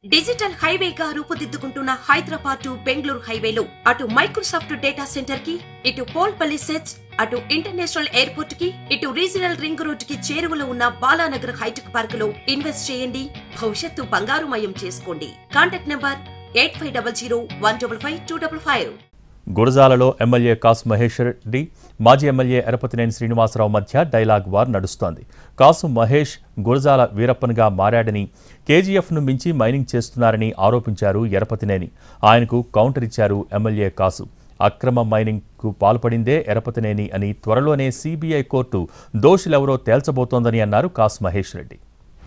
digital హైవేగా రూపుదిద్దుకుంటున్న Hyderabad to Bengaluru హైవేలో అటు మైక్రోసాఫ్ట్ డేటా సెంటర్ కి ఇటు పోల్పల్లి సెట్స్ అటు ఇంటర్నేషనల్ ఎయిర్పోర్ట్ కి ఇటు రీజనల్ రింగ్ రోడ్ కి చేరువలో ఉన్న బాలానగర్ హైటెక్ పార్క్ లో ఇన్వెస్ట్ చేయండి భవిష్యత్తు బంగారుమయం చేసుకోండి contact number eight five double zero one double five two double five గురజాలలో ఎమ్మెల్యే కాసు మహేష్ రెడ్డి మాజీ ఎమ్మెల్యే ఎరపతినేని శ్రీనివాసరావు మధ్య డైలాగ్ వార్ నడుస్తోంది కాసు మహేష్ గురజాల వీరప్పన్గా మారాడని కేజీఎఫ్ను మించి మైనింగ్ చేస్తున్నారని ఆరోపించారు ఎరపతినేని ఆయనకు కౌంటర్ ఇచ్చారు ఎమ్మెల్యే కాసు అక్రమ మైనింగ్కు పాల్పడిందే ఎరపతినేని అని త్వరలోనే సీబీఐ కోర్టు దోషులెవరో తేల్చబోతోందని అన్నారు కాసు మహేష్ రెడ్డి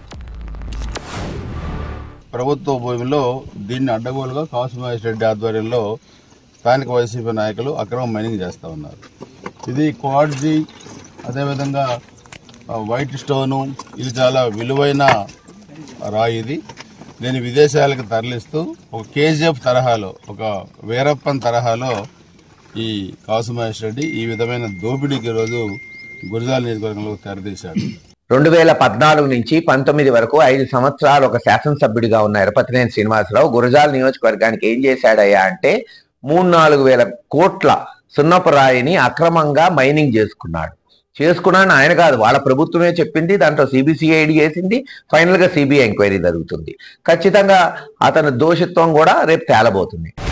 ప్రభుత్వ భూమిలో దీన్ని అడ్డగోలుగా కాసు మహేష్ రెడ్డి ఆధ్వర్యంలో స్థానిక వైసీపీ నాయకులు అక్రమ మైనింగ్ చేస్తూ ఉన్నారు ఇది క్వాడ్జీ అదేవిధంగా ఆ, వైట్ స్టోను ఇది చాలా విలువైన రాయి ఇది దీన్ని విదేశాలకు తరలిస్తూ ఒక కేజీఎఫ్ తరహాలో ఒక వీరప్పన్ తరహాలో ఈ కాసు మహేష్ రెడ్డి ఈ విధమైన దోపిడీకి ఈరోజు గురజాల నియోజకవర్గంలో తెరదీశాడు రెండు వేల పద్నాలుగు నుంచి పంతొమ్మిది వరకు ఐదు సంవత్సరాలు ఒక శాసనసభ్యుడిగా ఉన్న ఎరపతినేని శ్రీనివాసరావు గురజాల నియోజకవర్గానికి ఏం చేశాడయ్యా అంటే మూడు నాలుగు వేల కోట్ల సున్నపు రాయిని అక్రమంగా మైనింగ్ చేసుకున్నాడు చేసుకున్నాను ఆయన కాదు వాళ్ళ ప్రభుత్వమే చెప్పింది దాంట్లో సిబిసిఐడి వేసింది ఫైనల్ గా సిబిఐ ఎంక్వైరీ జరుగుతుంది ఖచ్చితంగా అతని దోషిత్వం కూడా రేపు తేలబోతుంది